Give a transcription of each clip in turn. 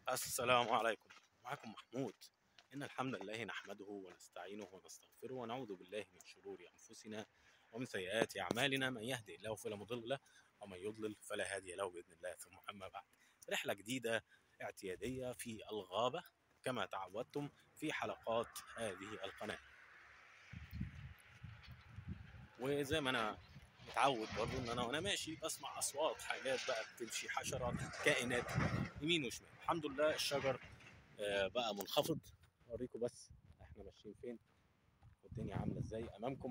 السلام عليكم معكم محمود إن الحمد لله نحمده ونستعينه ونستغفره ونعوذ بالله من شرور أنفسنا ومن سيئات أعمالنا من يهدي الله فلا مضل له ومن يضلل فلا هادي له بإذن الله ثم أما بعد رحلة جديدة اعتيادية في الغابة كما تعودتم في حلقات هذه القناة وزي ما أنا متعود برضه ان انا وانا ماشي بسمع اصوات حاجات بقى بتمشي حشرات كائنات يمين وشمال الحمد لله الشجر آه، بقى منخفض اوريكم بس احنا ماشيين فين والدنيا عامله ازاي امامكم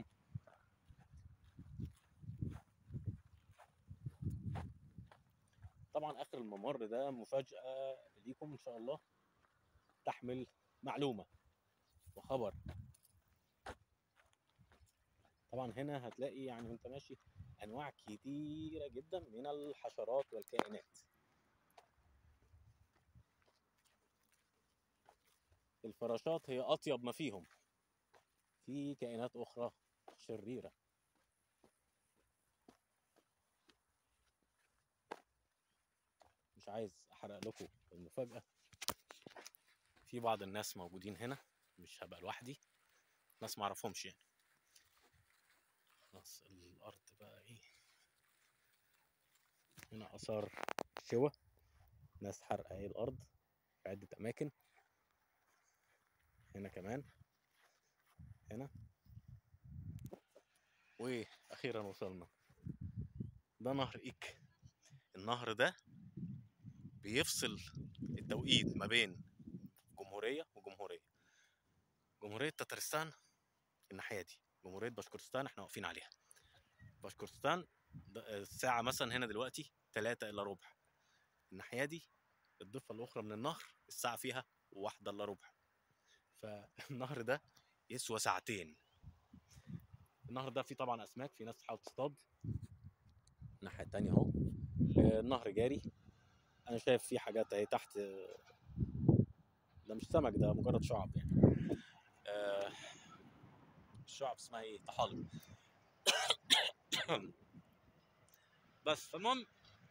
طبعا اخر الممر ده مفاجاه ليكم ان شاء الله تحمل معلومه وخبر طبعا هنا هتلاقي يعني وانت ماشي انواع كتيره جدا من الحشرات والكائنات الفراشات هي اطيب ما فيهم في كائنات اخرى شريره مش عايز احرق لكم المفاجاه في بعض الناس موجودين هنا مش هبقى لوحدي ناس معرفهمش يعني خلاص الارض بقى ايه هنا اثار شوى ناس حرقه ايه الارض في عده اماكن هنا كمان هنا واخيرا وصلنا ده نهر ايك النهر ده بيفصل التوقيت ما بين جمهوريه وجمهوريه جمهوريه تترستان الناحيه دي جمهوريه باشكورستان احنا واقفين عليها باشكورستان ده- الساعه مثلا هنا دلوقتي 3 الا ربع الناحيه دي الضفه الاخرى من النهر الساعه فيها واحدة الا ربع فالنهر ده يسوى ساعتين النهر ده فيه طبعا اسماك في ناس بتحاول تصطاد الناحيه التانية اهو آه، النهر جاري انا شايف فيه حاجات اهي تحت آه، ده مش سمك ده مجرد شعب يعني آه، الشعب اسمها ايه طحالب بس فالمهم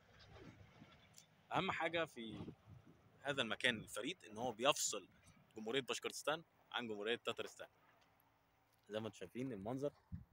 اهم حاجه في هذا المكان الفريد ان هو بيفصل جمهوريه باشكرتستان عن جمهوريه تترستان زي ما انتم شايفين المنظر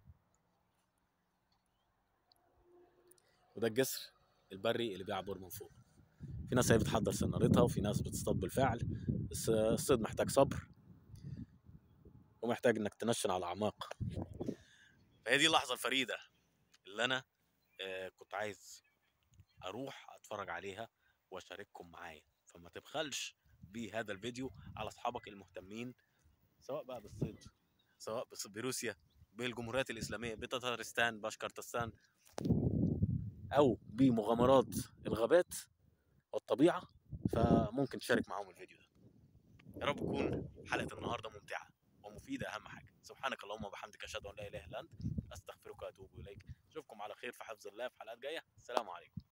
وده الجسر البري اللي بيعبر من فوق في ناس هي بتحضر سنارتها وفي ناس بتصطاد بالفعل بس الصيد محتاج صبر ومحتاج انك تنشن على اعماق فهي دي اللحظه الفريده اللي انا آه، كنت عايز اروح اتفرج عليها واشارككم معايا فما تبخلش بهذا الفيديو على اصحابك المهتمين سواء بقى بالصيد سواء بس- بروسيا بالجمهوريات الاسلاميه بتتارستان باشكرتستان او بمغامرات الغابات والطبيعه فممكن تشارك معاهم الفيديو ده يا رب تكون حلقه النهارده ممتعه ومفيده اهم حاجه سبحانك اللهم وبحمدك اشهد ان لا اله الا انت استغفرك واتوب اليك اشوفكم على خير في حفظ الله في حلقات جايه السلام عليكم